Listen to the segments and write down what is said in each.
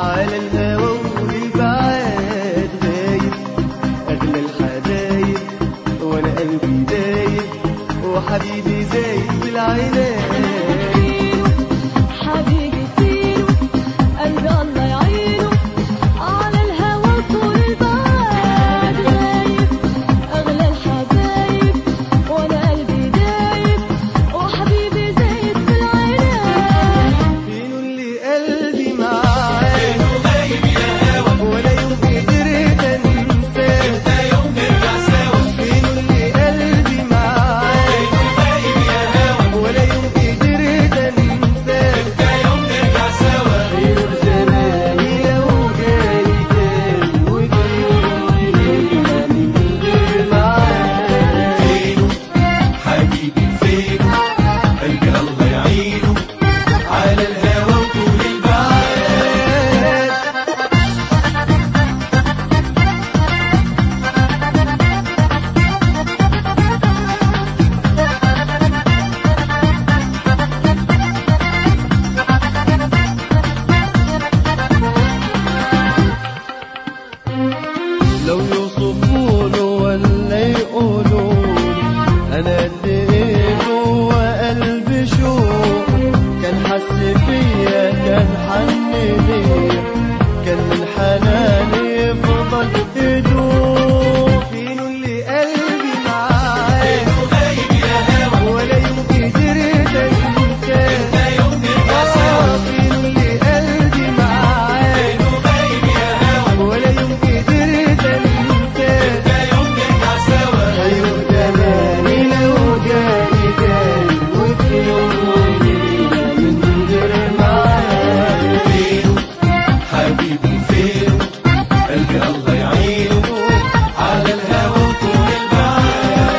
على الهوى والبعاد غايب أغلى الحبايب وأنا قلبي دايب وحبيبي زايد بالعناد حبيبي فينه قلبي الله يعينه على الهوى طول البعاد غايب أغلى الحبايب وأنا قلبي دايب وحبيبي زايد في العناد فين اللي قلبي معاه ولا يوم قدرت انساه فين اللي قلبي معاه ولا يوم قدرت انساه غير زماني لو جالي تاني وجالي من غير معاه فينه حبيبي فينه قلبي الله يعينه على الهوى وطول البعاد لو يوصفونه ولا يقولون انا قد ايه جوا قلبي شوق كان حس فيا كان حن ليا كان من حناني يفضل يدوب فين اللي قلبي معاه ولا يوم قدرت انساه آه، فين اللي قلبي معاه ولا يوم قدرت انساه أيوة زماني لو جالي تاني وفي يوم وليلة من غير معاه فينه حبيبي فينه قلبي الله يعينه على الهوى وطول البعاد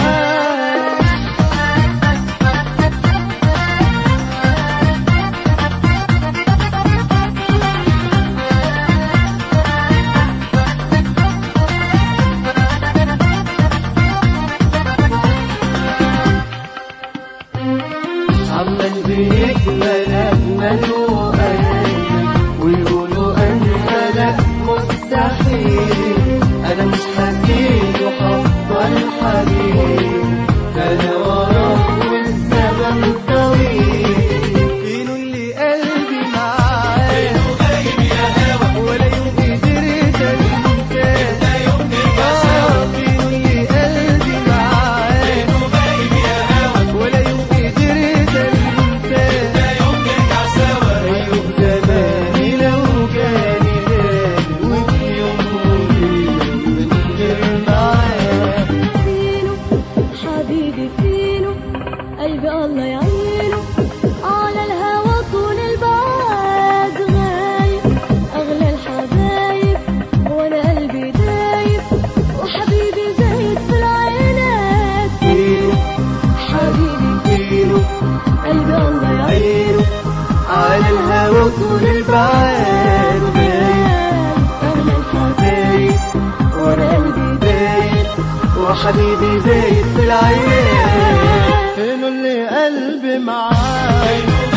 عمال بيكمل أمل وأمل ويقولوا أنسى لا مستحيل أنا مش حزين وحفضل حبيب أنا وراه والزمن طويل فين اللي قلبي معاه ولا يوم قدرت أنساه آه، فين اللي قلبي معاه ولا يوم قدرت انساه ايوه زماني لو جاني غالي وفي يوم وليله من غير معاه فينه حبيبي فينه قلبي الله يعينه على الهوى طول البعاد غايب أغلى الحبايب وأنا قلبي دايب وحبيبي زايد في العينات فينه حبيبي فينه قلبي الله يعينه على الهوى طول البعاد غايب أغلى الحبايب وأنا قلبي دايب وحبيبي زايد في العيان فين اللي قلبي معاه